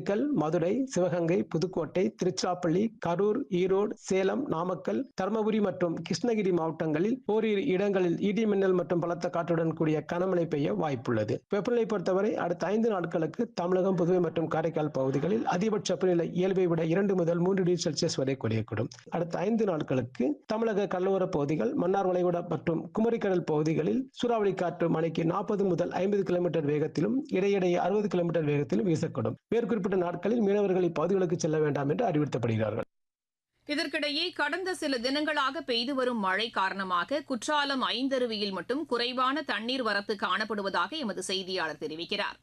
திண்டுக்கல் மதுரை சிவகங்கை புதுக்கோட்டை திருச்சிராப்பள்ளி கரூர் ஈரோடு சேலம் நாமக்கல் தருமபுரி மற்றும் கிருஷ்ணகிரி மாவட்டங்களில் ஓரிரு இடங்களில் இடி மின்னல் மற்றும் பலத்த காற்றுடன் கூடிய கனமழை பெய்ய வாய்ப்புள்ளது வெப்பநிலை பொறுத்தவரை அடுத்த ஐந்து நாட்களுக்கு தமிழகம் புதுவை மற்றும் காரைக்கால் பகுதிகளில் அதிகபட்ச வெப்பநிலை இயல்பை விட இரண்டு முதல் மூன்று டிகிரி செல்சியஸ் வரை குறையக்கூடும் அடுத்த ஐந்து நாட்களுக்கு தமிழக கடலோர பகுதிகள் மன்னார் வளைகுடா மற்றும் குமரிக்கடல் பகுதிகளில் சூறாவளி காற்று மணிக்கு நாற்பது முதல் ஐம்பது கிலோமீட்டர் வேகத்திலும் இடையிடையே அறுபது கிலோமீட்டர் வேகத்திலும் வீசக்கூடும் மேற்குறிப்பிட்ட நாட்களில் மீனவர்கள் இப்பகுதிகளுக்கு செல்ல வேண்டாம் என்று அறிவுறுத்தப்படுகிறார்கள் இதற்கிடையே கடந்த சில தினங்களாக பெய்து வரும் மழை காரணமாக குற்றாலம் ஐந்தருவியில் மட்டும் குறைவான தண்ணீர் வரத்து காணப்படுவதாக எமது செய்தியாளர் தெரிவிக்கிறார்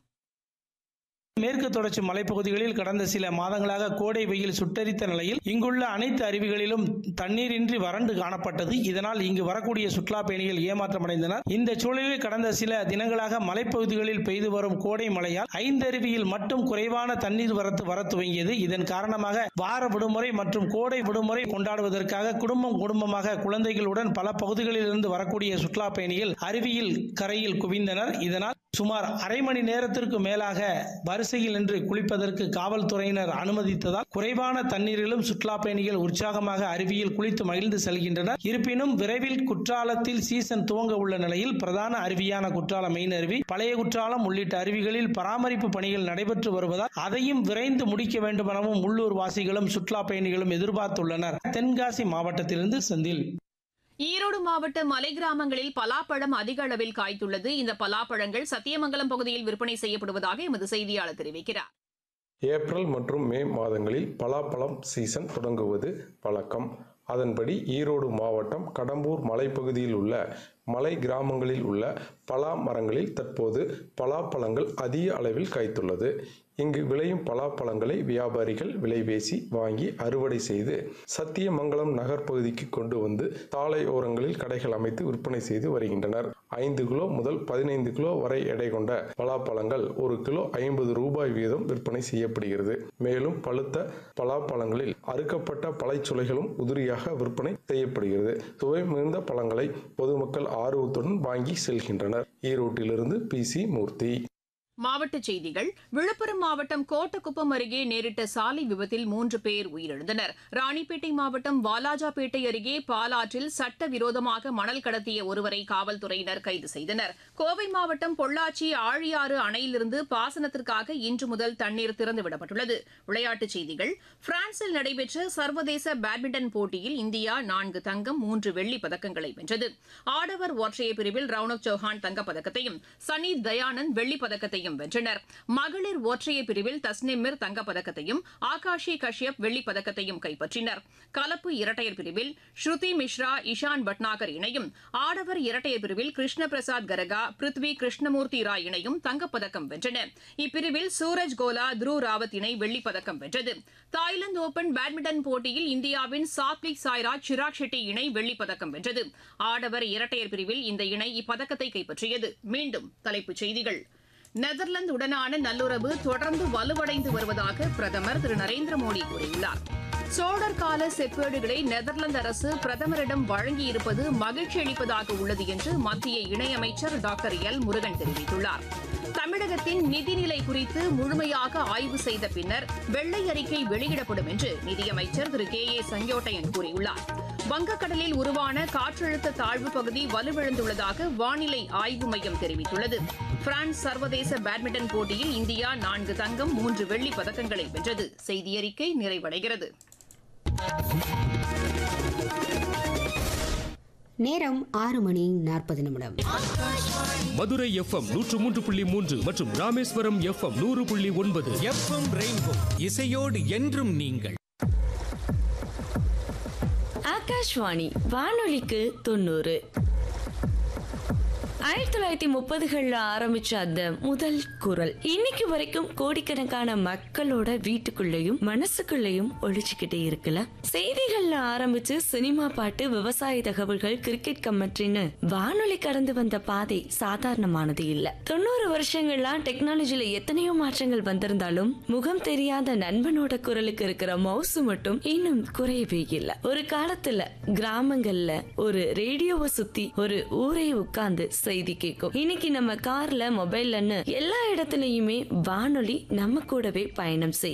மேற்கு தொடர்ச்சி மலைப்பகுதிகளில் கடந்த சில மாதங்களாக கோடை வெயில் சுட்டரித்த நிலையில் இங்குள்ள அனைத்து அருவிகளிலும் தண்ணீரின்றி வறண்டு காணப்பட்டது இதனால் இங்கு வரக்கூடிய சுற்றுலா பயணிகள் ஏமாற்றமடைந்தனர் இந்த சூழலில் கடந்த சில தினங்களாக மலைப்பகுதிகளில் பெய்து வரும் கோடை மழையால் ஐந்தருவியில் மட்டும் குறைவான தண்ணீர் வரத்து வர துவங்கியது இதன் காரணமாக வார விடுமுறை மற்றும் கோடை விடுமுறை கொண்டாடுவதற்காக குடும்பம் குடும்பமாக குழந்தைகளுடன் பல பகுதிகளிலிருந்து வரக்கூடிய சுற்றுலா பயணிகள் அருவியில் கரையில் குவிந்தனர் இதனால் சுமார் அரை மணி நேரத்திற்கு மேலாக வரிசையில் நின்று குளிப்பதற்கு காவல்துறையினர் அனுமதித்ததால் குறைவான தண்ணீரிலும் சுற்றுலா பயணிகள் உற்சாகமாக அருவியில் குளித்து மகிழ்ந்து செல்கின்றனர் இருப்பினும் விரைவில் குற்றாலத்தில் சீசன் துவங்க உள்ள நிலையில் பிரதான அருவியான குற்றாலம் மெயின் அருவி பழைய குற்றாலம் உள்ளிட்ட அருவிகளில் பராமரிப்பு பணிகள் நடைபெற்று வருவதால் அதையும் விரைந்து முடிக்க வேண்டும் எனவும் உள்ளூர் வாசிகளும் சுற்றுலா பயணிகளும் எதிர்பார்த்துள்ளனர் தென்காசி மாவட்டத்திலிருந்து செந்தில் ஈரோடு மாவட்ட மலை கிராமங்களில் பலாப்பழம் அதிக அளவில் காய்த்துள்ளது இந்த பலாப்பழங்கள் சத்தியமங்கலம் பகுதியில் விற்பனை செய்யப்படுவதாக எமது செய்தியாளர் தெரிவிக்கிறார் ஏப்ரல் மற்றும் மே மாதங்களில் பலாப்பழம் சீசன் தொடங்குவது வழக்கம் அதன்படி ஈரோடு மாவட்டம் கடம்பூர் மலைப்பகுதியில் உள்ள மலை கிராமங்களில் உள்ள பலா மரங்களில் தற்போது பலாப்பழங்கள் அதிக அளவில் காய்த்துள்ளது இங்கு விளையும் பலாப்பழங்களை வியாபாரிகள் விலைபேசி வாங்கி அறுவடை செய்து சத்தியமங்கலம் நகர் பகுதிக்கு கொண்டு வந்து சாலை ஓரங்களில் கடைகள் அமைத்து விற்பனை செய்து வருகின்றனர் ஐந்து கிலோ முதல் பதினைந்து கிலோ வரை எடை கொண்ட பலாப்பழங்கள் ஒரு கிலோ ஐம்பது ரூபாய் வீதம் விற்பனை செய்யப்படுகிறது மேலும் பழுத்த பலாப்பழங்களில் அறுக்கப்பட்ட பழைச்சுளைகளும் உதிரியாக விற்பனை செய்யப்படுகிறது சுவை மிகுந்த பழங்களை பொதுமக்கள் ஆர்வத்துடன் வாங்கி செல்கின்றனர் ஈரோட்டிலிருந்து பி சி மூர்த்தி மாவட்டச் செய்திகள் விழுப்புரம் மாவட்டம் கோட்டக்குப்பம் அருகே நேரிட்ட சாலை விபத்தில் மூன்று பேர் உயிரிழந்தனர் ராணிப்பேட்டை மாவட்டம் வாலாஜாபேட்டை அருகே பாலாற்றில் சட்டவிரோதமாக மணல் கடத்திய ஒருவரை காவல்துறையினர் கைது செய்தனர் கோவை மாவட்டம் பொள்ளாச்சி ஆழியாறு அணையிலிருந்து பாசனத்திற்காக இன்று முதல் தண்ணீர் திறந்துவிடப்பட்டுள்ளது விளையாட்டுச் செய்திகள் பிரான்சில் நடைபெற்ற சர்வதேச பேட்மிண்டன் போட்டியில் இந்தியா நான்கு தங்கம் மூன்று வெள்ளிப் பதக்கங்களை வென்றது ஆடவர் ஒற்றையர் பிரிவில் ரவுனக் சௌஹான் தங்கப்பதக்கத்தையும் சனி தயானந்த் வெள்ளிப் பதக்கத்தையும் வென்றனர் மகளிர் ஒற்றையர் பிரிவில் தஸ்னிமிர் தங்கப்பதக்கத்தையும் ஆகாஷி கஷ்யப் வெள்ளிப் பதக்கத்தையும் கைப்பற்றினர் கலப்பு இரட்டையர் பிரிவில் ஸ்ருதி மிஸ்ரா இஷான் பட்நாகர் இணையும் ஆடவர் இரட்டையர் பிரிவில் கிருஷ்ண பிரசாத் கரகா பிருத்வி கிருஷ்ணமூர்த்தி ராய் இணையும் தங்கப்பதக்கம் வென்றன இப்பிரிவில் சூரஜ் கோலா த்ருவ் ராவத் இணை வெள்ளிப் பதக்கம் வென்றது தாய்லாந்து ஓபன் பேட்மிண்டன் போட்டியில் இந்தியாவின் சாத்விக் சாய்ராஜ் சிராக் ஷெட்டி இணை வெள்ளிப் பதக்கம் வென்றது ஆடவர் இரட்டையர் பிரிவில் இந்த இணை இப்பதக்கத்தை கைப்பற்றியது மீண்டும் தலைப்புச் செய்திகள் நெதர்லாந்து உடனான நல்லுறவு தொடர்ந்து வலுவடைந்து வருவதாக பிரதமர் திரு நரேந்திர மோடி கூறியுள்ளார் சோழர் கால செப்பேடுகளை நெதர்லாந்து அரசு பிரதமரிடம் வழங்கியிருப்பது மகிழ்ச்சி அளிப்பதாக உள்ளது என்று மத்திய இணையமைச்சர் டாக்டர் எல் முருகன் தெரிவித்துள்ளார் தமிழகத்தின் நிதிநிலை குறித்து முழுமையாக ஆய்வு செய்த பின்னர் வெள்ளை அறிக்கை வெளியிடப்படும் என்று நிதியமைச்சர் திரு கே ஏ செங்கோட்டையன் கூறியுள்ளார் வங்கக்கடலில் உருவான காற்றழுத்த தாழ்வு பகுதி வலுவிழந்துள்ளதாக வானிலை ஆய்வு மையம் தெரிவித்துள்ளது பிரான்ஸ் சர்வதேச பேட்மிண்டன் போட்டியில் இந்தியா நான்கு தங்கம் மூன்று வெள்ளிப் பதக்கங்களை வென்றது செய்தியறிக்கை நிறைவடைகிறது நேரம் ஆறு மணி நாற்பது நிமிடம் மதுரை எஃப்எம் நூற்று மூன்று புள்ளி மூன்று மற்றும் ராமேஸ்வரம் எஃப்எம் நூறு புள்ளி ஒன்பது எஃப்எம் ரெயின்போ இசையோடு என்றும் நீங்கள் ஆகாஷ்வாணி வானொலிக்கு தொண்ணூறு ஆயிரத்தி தொள்ளாயிரத்தி முப்பதுகள்ல ஆரம்பிச்ச அந்த முதல் குரல் இன்னைக்கு வரைக்கும் கோடிக்கணக்கான மக்களோட வீட்டுக்குள்ளேயும் மனசுக்குள்ளேயும் ஒழிச்சுக்கிட்டே இருக்குல்ல செய்திகள்ல ஆரம்பிச்சு சினிமா பாட்டு விவசாய தகவல்கள் கிரிக்கெட் கமெண்ட்ரின்னு வானொலி கடந்து வந்த பாதை சாதாரணமானது இல்ல தொண்ணூறு வருஷங்களா டெக்னாலஜில எத்தனையோ மாற்றங்கள் வந்திருந்தாலும் முகம் தெரியாத நண்பனோட குரலுக்கு இருக்கிற மவுசு மட்டும் இன்னும் குறையவே இல்லை ஒரு காலத்துல கிராமங்கள்ல ஒரு ரேடியோவை சுத்தி ஒரு ஊரை உட்கார்ந்து செய்தி கேட்கும் இன்னைக்கு நம்ம கார்ல மொபைல்லன்னு எல்லா இடத்துலயுமே வானொலி நம்ம கூடவே பயணம் செய்யும்